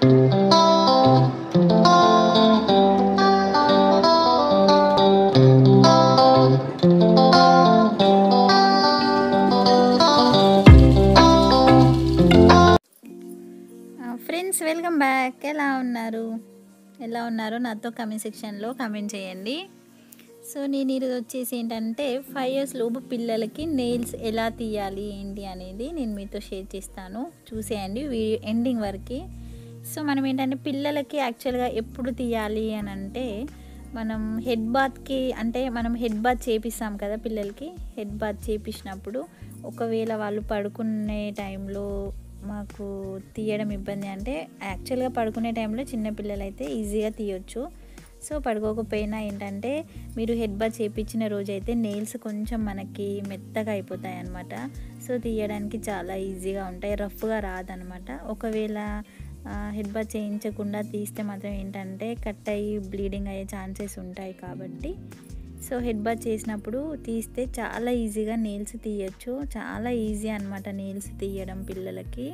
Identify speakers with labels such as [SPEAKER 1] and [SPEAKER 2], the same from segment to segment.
[SPEAKER 1] friends welcome back ఎలా ఉన్నారు ఎలా ఉన్నారో నాతో కమెంట్ సెక్షన్లో కమెంట్ చేయండి సో నేను ఈరోజు వచ్చేసి ఏంటంటే ఫైవ్ ఇయర్స్ లోపు పిల్లలకి నెయిల్స్ ఎలా తీయాలి ఏంటి అనేది నేను మీతో షేర్ చేస్తాను చూసేయండి వీడియో ఎండింగ్ వరకు సో మనం ఏంటంటే పిల్లలకి యాక్చువల్గా ఎప్పుడు తీయాలి అని అంటే మనం హెడ్ బాత్కి అంటే మనం హెడ్ బాత్ చేపిస్తాం కదా పిల్లలకి హెడ్ బాత్ చేపించినప్పుడు ఒకవేళ వాళ్ళు పడుకునే టైంలో మాకు తీయడం ఇబ్బంది అంటే యాక్చువల్గా పడుకునే టైంలో చిన్న పిల్లలు అయితే ఈజీగా తీయొచ్చు సో పడుకోకపోయినా ఏంటంటే మీరు హెడ్ బాత్ చేపించిన రోజు అయితే నెయిల్స్ కొంచెం మనకి మెత్తగా అయిపోతాయి అనమాట సో తీయడానికి చాలా ఈజీగా ఉంటాయి రఫ్గా రాదనమాట ఒకవేళ హెడ్ బాత్ చేయించకుండా తీస్తే మాత్రం ఏంటంటే కట్ అయ్యి బ్లీడింగ్ అయ్యే ఛాన్సెస్ ఉంటాయి కాబట్టి సో హెడ్ బాత్ చేసినప్పుడు తీస్తే చాలా ఈజీగా నెయిల్స్ తీయచ్చు చాలా ఈజీ అనమాట నెయిల్స్ తీయడం పిల్లలకి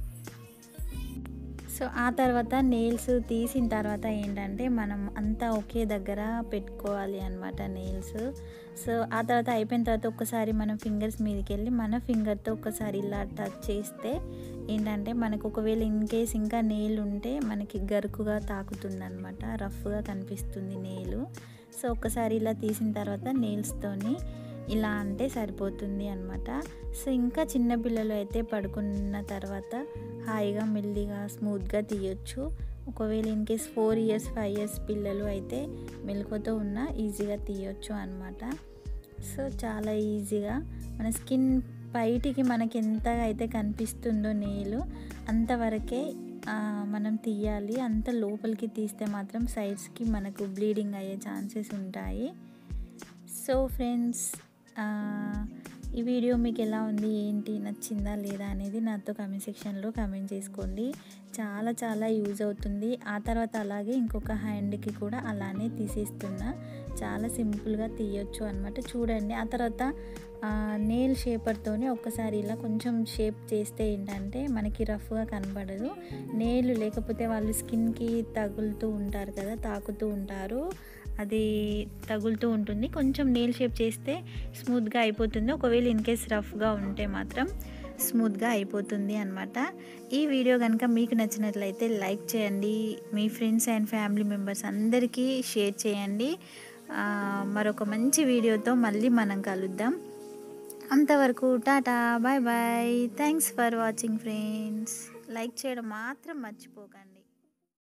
[SPEAKER 1] సో ఆ తర్వాత నెయిల్స్ తీసిన తర్వాత ఏంటంటే మనం అంతా ఒకే దగ్గర పెట్టుకోవాలి అనమాట నెయిల్స్ సో ఆ తర్వాత అయిపోయిన తర్వాత ఒక్కసారి మనం ఫింగర్స్ మీదకి వెళ్ళి మన ఫింగర్తో ఒకసారి ఇలా టచ్ చేస్తే ఏంటంటే మనకు ఒకవేళ ఇన్ కేస్ ఇంకా నెయిల్ ఉంటే మనకి గరుకుగా తాకుతుంది అనమాట రఫ్గా కనిపిస్తుంది నెయిల్ సో ఒక్కసారి ఇలా తీసిన తర్వాత నెయిల్స్తోని ఇలా అంటే సరిపోతుంది అనమాట సో ఇంకా చిన్నపిల్లలు అయితే పడుకున్న తర్వాత హాయిగా మెల్లిగా స్మూత్గా తీయొచ్చు ఒకవేళ in case four years five years పిల్లలు అయితే మెలకుతో ఉన్న ఈజీగా తీయొచ్చు అనమాట సో చాలా ఈజీగా మన స్కిన్ బయటికి మనకి ఎంతగా అయితే కనిపిస్తుందో నెయిల్ అంతవరకే మనం తీయాలి అంత లోపలికి తీస్తే మాత్రం సైడ్స్కి మనకు బ్లీడింగ్ అయ్యే ఛాన్సెస్ ఉంటాయి సో ఫ్రెండ్స్ ఈ వీడియో మీకు ఎలా ఉంది ఏంటి నచ్చిందా లేదా అనేది నాతో కమెంట్ సెక్షన్లో కమెంట్ చేసుకోండి చాలా చాలా యూజ్ అవుతుంది ఆ తర్వాత అలాగే ఇంకొక హ్యాండ్కి కూడా అలానే తీసేస్తున్నా చాలా సింపుల్గా తీయొచ్చు అనమాట చూడండి ఆ తర్వాత నెయిల్ షేపర్తోనే ఒక్కసారి ఇలా కొంచెం షేప్ చేస్తే ఏంటంటే మనకి రఫ్గా కనబడదు నెయిల్ లేకపోతే వాళ్ళు స్కిన్కి తగులుతూ ఉంటారు కదా తాకుతూ ఉంటారు అది తగులుతూ ఉంటుంది కొంచెం నెయిల్ షేప్ చేస్తే స్మూత్గా అయిపోతుంది ఒకవేళ ఇన్ కేస్ రఫ్గా ఉంటే మాత్రం స్మూత్గా అయిపోతుంది అనమాట ఈ వీడియో కనుక మీకు నచ్చినట్లయితే లైక్ చేయండి మీ ఫ్రెండ్స్ అండ్ ఫ్యామిలీ మెంబర్స్ అందరికీ షేర్ చేయండి మరొక మంచి వీడియోతో మళ్ళీ మనం కలుద్దాం అంతవరకు tata bye bye thanks for watching friends like చేయడం మాత్రం మర్చిపోకండి